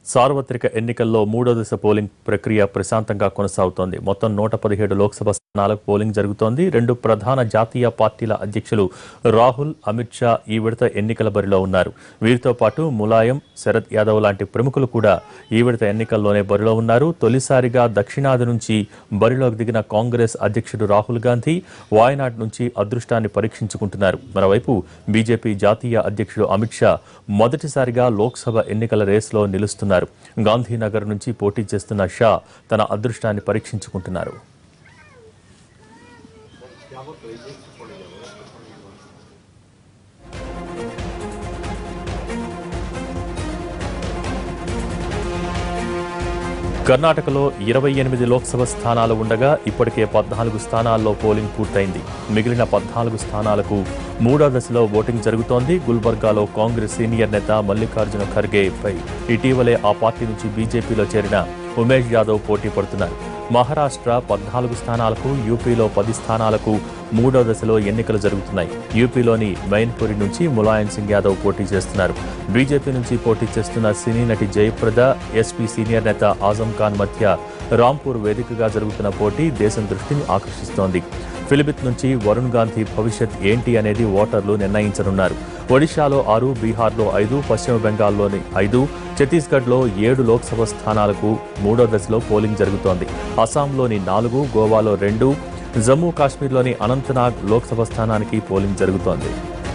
సార్వత్రిక ఎన్నికల్లో మూడో దశ పోలింగ్ ప్రక్రియ ప్రశాంతంగా కొనసాగుతోంది మొత్తం నూట పదిహేడు లోక్సభ స్థానాలకు పోలింగ్ జరుగుతోంది రెండు ప్రధాన జాతీయ పార్టీల అధ్యక్షులు రాహుల్ అమిత్ షా ఈ విడత ఎన్నికల బరిలో ఉన్నారు వీరితో పాటు ములాయం శరద్ యాదవ్ లాంటి ప్రముఖులు కూడా ఈ విడత ఎన్నికల్లోనే బరిలో ఉన్నారు తొలిసారిగా దక్షిణాది నుంచి బరిలోకి దిగిన కాంగ్రెస్ అధ్యక్షుడు రాహుల్ గాంధీ వాయనాడ్ నుంచి అదృష్టాన్ని పరీక్షించుకుంటున్నారు మరోవైపు బీజేపీ జాతీయ అధ్యక్షుడు అమిత్ షా మొదటిసారిగా లోక్సభ ఎన్నికల రేసులో నిలుస్తున్నారు గాంధీనగర్ నుంచి పోటీ చేస్తున్న షా తన అదృష్టాన్ని పరీక్షించుకుంటున్నారు కర్ణాటకలో ఇరవై ఎనిమిది లోక్సభ స్థానాలు ఉండగా ఇప్పటికే పద్నాలుగు స్థానాల్లో పోలింగ్ పూర్తయింది మిగిలిన పద్నాలుగు స్థానాలకు మూడో దశలో ఓటింగ్ జరుగుతోంది గుల్బర్గాలో కాంగ్రెస్ సీనియర్ నేత మల్లికార్జున ఖర్గే పై ఇటీవలే ఆ పార్టీ నుంచి బీజేపీలో చేరిన ఉమేష్ యాదవ్ పోటీ పడుతున్నారు మహారాష్ట్ర పద్నాలుగు స్థానాలకు యూపీలో పది స్థానాలకు మూడో దశలో ఎన్నికలు జరుగుతున్నాయి యూపీలోని మైన్పురి నుంచి ములాయం సింగ్ యాదవ్ పోటీ చేస్తున్నారు బీజేపీ నుంచి పోటీ చేస్తున్న సినీ నటి జయప్రద ఎస్పీ సీనియర్ నేత ఆజం ఖాన్ మధ్య రాంపూర్ వేదికగా జరుగుతున్న పోటీ దేశం దృష్టిని ఆకర్షిస్తోంది ఫిలిపిత్ నుంచి వరుణ్ గాంధీ భవిష్యత్ ఏంటి అనేది ఓటర్లు నిర్ణయించనున్నారు ఒడిశాలో ఆరు బీహార్లో ఐదు పశ్చిమ బెంగాల్లోని ఐదు ఛత్తీస్గఢ్లో ఏడు లోక్సభ స్థానాలకు మూడో దశలో పోలింగ్ జరుగుతోంది అస్సాంలోని నాలుగు గోవాలో రెండు జమ్మూ కాశ్మీర్లోని అనంతనాగ్ లోక్సభ స్థానానికి పోలింగ్ జరుగుతోంది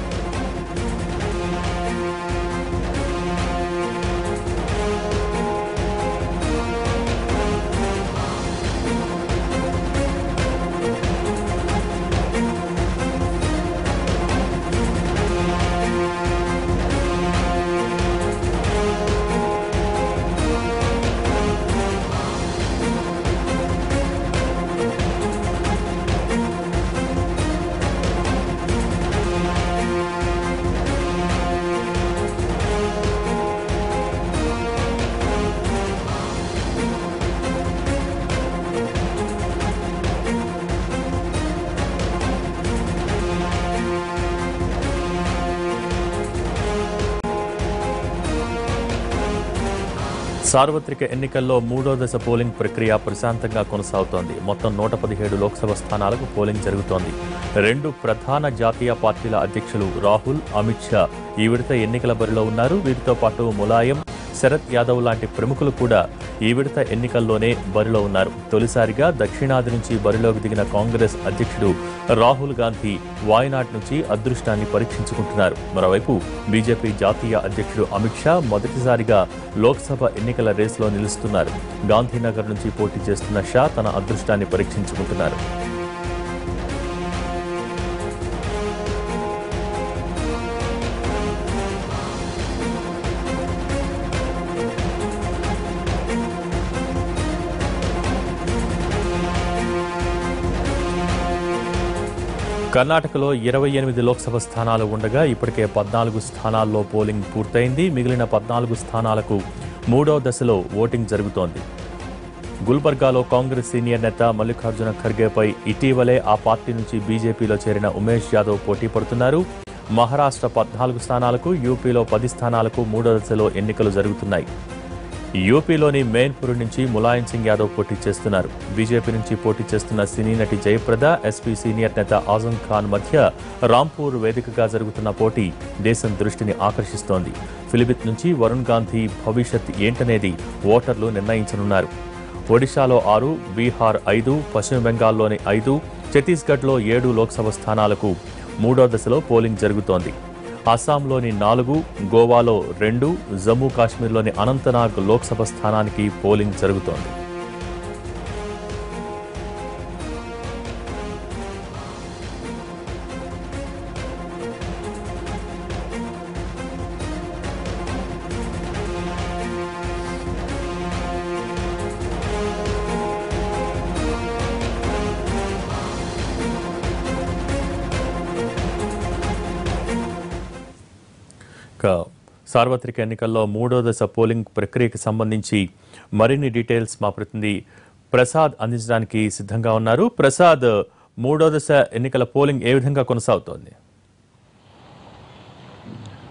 సార్వత్రిక ఎన్నికల్లో మూడో దశ పోలింగ్ ప్రక్రియ ప్రశాంతంగా కొనసాగుతోంది మొత్తం నూట పదిహేడు లోక్సభ స్థానాలకు పోలింగ్ జరుగుతోంది రెండు ప్రధాన జాతీయ పార్టీల అధ్యక్షులు రాహుల్ అమిత్ షా ఈ విడత ఎన్నికల బరిలో ఉన్నారు వీరితో పాటు ములాయం శరద్ యాదవ్ లాంటి ప్రముఖులు కూడా ఈ విడత ఎన్నికల్లోనే బరిలో ఉన్నారు తొలిసారిగా దక్షిణాది నుంచి బరిలోకి దిగిన కాంగ్రెస్ అధ్యక్షుడు రాహుల్ గాంధీ వాయనాడ్ నుంచి అదృష్టాన్ని పరీక్షించుకుంటున్నారు మరోవైపు బీజేపీ జాతీయ అధ్యక్షుడు అమిత్ షా మొదటిసారిగా లోక్సభ ఎన్నికల రేసులో నిలుస్తున్నారు గాంధీనగర్ నుంచి పోటీ చేస్తున్న షా తన అదృష్టాన్ని పరీక్షించుకుంటున్నారు కర్ణాటకలో ఇరవై ఎనిమిది లోక్సభ స్థానాలు ఉండగా ఇప్పటికే పద్నాలుగు స్థానాల్లో పోలింగ్ పూర్తయింది మిగిలిన పద్నాలుగు స్థానాలకు మూడో దశలో ఓటింగ్ జరుగుతోంది గుల్బర్గాలో కాంగ్రెస్ సీనియర్ నేత మల్లికార్జున ఖర్గేపై ఇటీవలే ఆ పార్టీ నుంచి బీజేపీలో చేరిన ఉమేష్ యాదవ్ పోటీ పడుతున్నారు మహారాష్ట్ర పద్నాలుగు స్థానాలకు యూపీలో పది స్థానాలకు మూడో దశలో ఎన్నికలు జరుగుతున్నాయి యూపీలోని మెయిన్పూర్ నుంచి ములాయం సింగ్ యాదవ్ పోటీ చేస్తున్నారు బీజేపీ నుంచి పోటీ చేస్తున్న సినీ నటి జయప్రద ఎస్పీ సీనియర్ నేత ఆజం ఖాన్ మధ్య రాంపూర్ వేదికగా జరుగుతున్న పోటీ దేశం దృష్టిని ఆకర్షిస్తోంది ఫిలిపిత్ నుంచి వరుణ్ గాంధీ భవిష్యత్ ఏంటనేది ఓటర్లు నిర్ణయించనున్నారు ఒడిశాలో ఆరు బీహార్ ఐదు పశ్చిమ బెంగాల్లోని ఐదు ఛత్తీస్గఢ్లో ఏడు లోక్సభ స్థానాలకు మూడో దశలో పోలింగ్ జరుగుతోంది అస్సాంలోని నాలుగు గోవాలో రెండు జమ్మూ కాశ్మీర్లోని అనంతనాగ్ లోక్సభ స్థానానికి పోలింగ్ జరుగుతోంది ఇక సార్వత్రిక ఎన్నికల్లో మూడో దశ పోలింగ్ ప్రక్రియకి సంబంధించి మరిన్ని డీటెయిల్స్ మా ప్రతినిధి ప్రసాద్ అందించడానికి సిద్ధంగా ఉన్నారు ప్రసాద్ మూడో దశ ఎన్నికల పోలింగ్ ఏ విధంగా కొనసాగుతోంది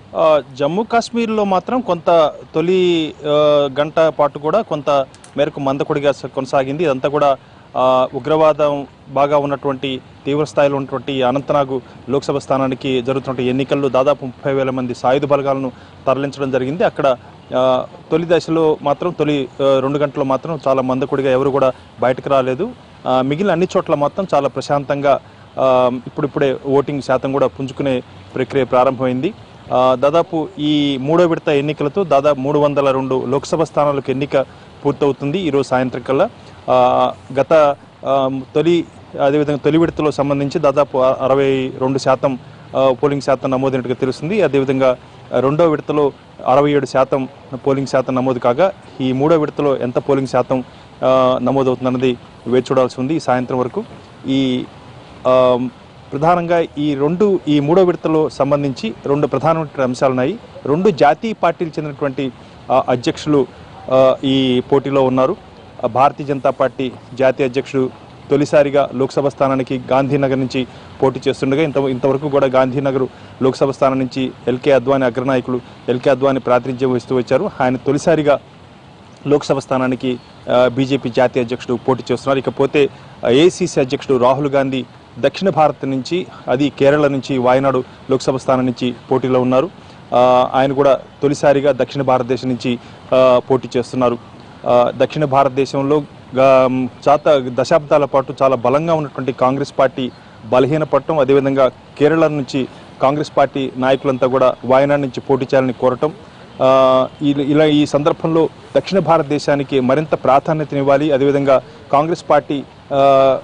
ఆ, జమ్మూ కాశ్మీర్లో మాత్రం కొంత తొలి ఆ, గంట పాటు కూడా కొంత మేరకు మందకొడిగా స- కొనసాగింది ఇదంతా కూడా ఆ, ఉగ్రవాదం బాగా ఉన్నటువంటి తీవ్ర స్థాయిలో ఉన్నటువంటి అనంతనాగు లోక్సభ స్థానానికి జరుగుతున్న ఎన్నికల్లో దాదాపు ముప్పై వేల మంది సాయుధ బలగాలను తరలించడం జరిగింది అక్కడ ఆ, తొలి దశలో మాత్రం తొలి ఆ, రెండు గంటలు మాత్రం చాలా మందకొడిగా ఎవరు కూడా బయటకు రాలేదు ఆ, మిగిలిన అన్ని చోట్ల మాత్రం చాలా ప్రశాంతంగా ఆ, ఇప్పుడిప్పుడే ఓటింగ్ శాతం కూడా పుంజుకునే ప్రక్రియ ప్రారంభమైంది ఆ, దాదాపు ఈ మూడో విడత ఎన్నికలతో దాదాపు మూడు వందల రెండు లోక్సభ స్థానాలకు ఎన్నిక పూర్తవుతుంది ఈరోజు సాయంత్రం కల్లా ఆ, గత ఆ, తొలి అదేవిధంగా తొలి విడతలో సంబంధించి దాదాపు అ- అరవై రెండు శాతం ఆ, పోలింగ్ శాతం నమోదైనట్టుగా తెలుస్తుంది అదేవిధంగా రెండో విడతలో అరవై ఏడు శాతం పోలింగ్ శాతం నమోదు కాగా ఈ మూడో విడతలో ఎంత పోలింగ్ శాతం ఆ, నమోదవుతుందన్నది వేచి చూడాల్సి ఉంది ఈ సాయంత్రం వరకు ఈ ఆ, ప్రధానంగా ఈ రెండు ఈ మూడో విడతలో సంబంధించి రెండు ప్రధానమైన అంశాలు ఉన్నాయి రెండు జాతీయ పార్టీలు చెందినటువంటి ఆ, అధ్యక్షులు ఆ, ఈ పోటీలో ఉన్నారు ఆ, భారతీయ జనతా పార్టీ జాతీయ అధ్యక్షుడు తొలిసారిగా లోక్సభ స్థానానికి గాంధీనగర్ నుంచి పోటీ చేస్తుండగా ఇంత ఇంతవరకు కూడా గాంధీనగర్ లోక్సభ స్థానం నుంచి ఎల్కే అద్వానీ అగ్రనాయకులు ఎల్కే అద్వానీ ప్రాతినిధ్యం వహిస్తూ వచ్చారు ఆయన తొలిసారిగా లోక్సభ స్థానానికి ఆ, బీజేపీ జాతీయ అధ్యక్షుడు పోటీ చేస్తున్నారు ఇకపోతే ఏసీసీ అధ్యక్షుడు రాహుల్ గాంధీ దక్షిణ భారత్ నుంచి అది కేరళ నుంచి వాయనాడు లోక్సభ స్థానం నుంచి పోటీలో ఉన్నారు ఆ, ఆయన కూడా తొలిసారిగా దక్షిణ భారతదేశం నుంచి ఆ, పోటీ చేస్తున్నారు ఆ, దక్షిణ భారతదేశంలో గా- చాత దశాబ్దాల పాటు చాలా బలంగా ఉన్నటువంటి కాంగ్రెస్ పార్టీ బలహీనపడటం అదేవిధంగా కేరళ నుంచి కాంగ్రెస్ పార్టీ నాయకులంతా కూడా వాయనాడ్ నుంచి పోటీ చేయాలని కోరటం ఆ, ఇలా- ఇలా ఈ సందర్భంలో దక్షిణ భారతదేశానికి మరింత ప్రాధాన్యతనివ్వాలి అదేవిధంగా కాంగ్రెస్ పార్టీ ఆ,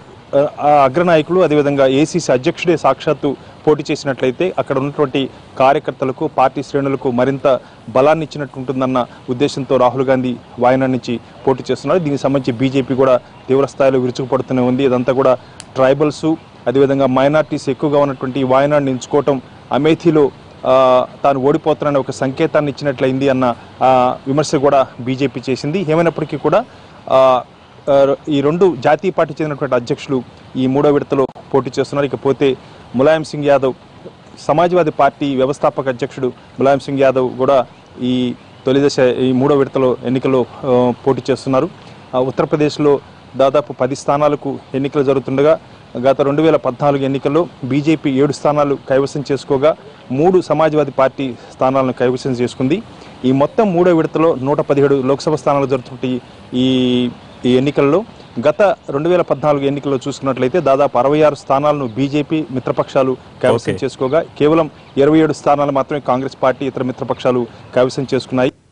ఆ అగ్రనాయకులు అదేవిధంగా ఏసీసీ అధ్యక్షుడే సాక్షాత్తు పోటీ చేసినట్లయితే అక్కడ ఉన్నటువంటి కార్యకర్తలకు పార్టీ శ్రేణులకు మరింత బలాన్ని ఇచ్చినట్టు ఉంటుందన్న ఉద్దేశంతో రాహుల్ గాంధీ వాయనాడ్ నుంచి పోటీ చేస్తున్నారు దీనికి సంబంధించి బీజేపీ కూడా తీవ్ర స్థాయిలో విరుచుకుపడుతూనే ఉంది ఇదంతా కూడా ట్రైబల్స్ అదేవిధంగా మైనార్టీస్ ఎక్కువగా ఉన్నటువంటి ఈ వాయనాడ్ని ఎంచుకోవటం అమేథీలో ఆ, తాను ఓడిపోతానని ఒక సంకేతాన్ని ఇచ్చినట్లయింది అన్న ఆ, విమర్శ కూడా బీజేపీ చేసింది ఏమైనప్పటికీ కూడా ఆ, ఆ, ఈ రెండు జాతీయ పార్టీ చెందినటువంటి అధ్యక్షులు ఈ మూడో విడతలో పోటీ చేస్తున్నారు ఇకపోతే ములాయం సింగ్ యాదవ్ సమాజ్వాదీ పార్టీ వ్యవస్థాపక అధ్యక్షుడు ములాయం సింగ్ యాదవ్ కూడా ఈ తొలి దశ ఈ మూడో విడతలో ఎన్నికల్లో ఆ, పోటీ చేస్తున్నారు ఆ, ఉత్తరప్రదేశ్లో దాదాపు పది స్థానాలకు ఎన్నికలు జరుగుతుండగా గత రెండు వేల పద్నాలుగు ఎన్నికల్లో బీజేపీ ఏడు స్థానాలు కైవసం చేసుకోగా మూడు సమాజ్వాదీ పార్టీ స్థానాలను కైవసం చేసుకుంది ఈ మొత్తం మూడో విడతలో నూట పదిహేడు లోక్సభ స్థానాలు జరుగుతుంటే ఈ ఈ ఎన్నికల్లో గత రెండు వేల పద్నాలుగు ఎన్నికల్లో చూసుకున్నట్లయితే దాదాపు అరవై ఆరు స్థానాలను బీజేపీ మిత్రపక్షాలు కైవసం Okay. చేసుకోగా కేవలం ఇరవై ఏడు స్థానాలు మాత్రమే కాంగ్రెస్ పార్టీ ఇతర మిత్రపక్షాలు కైవసం చేసుకున్నాయి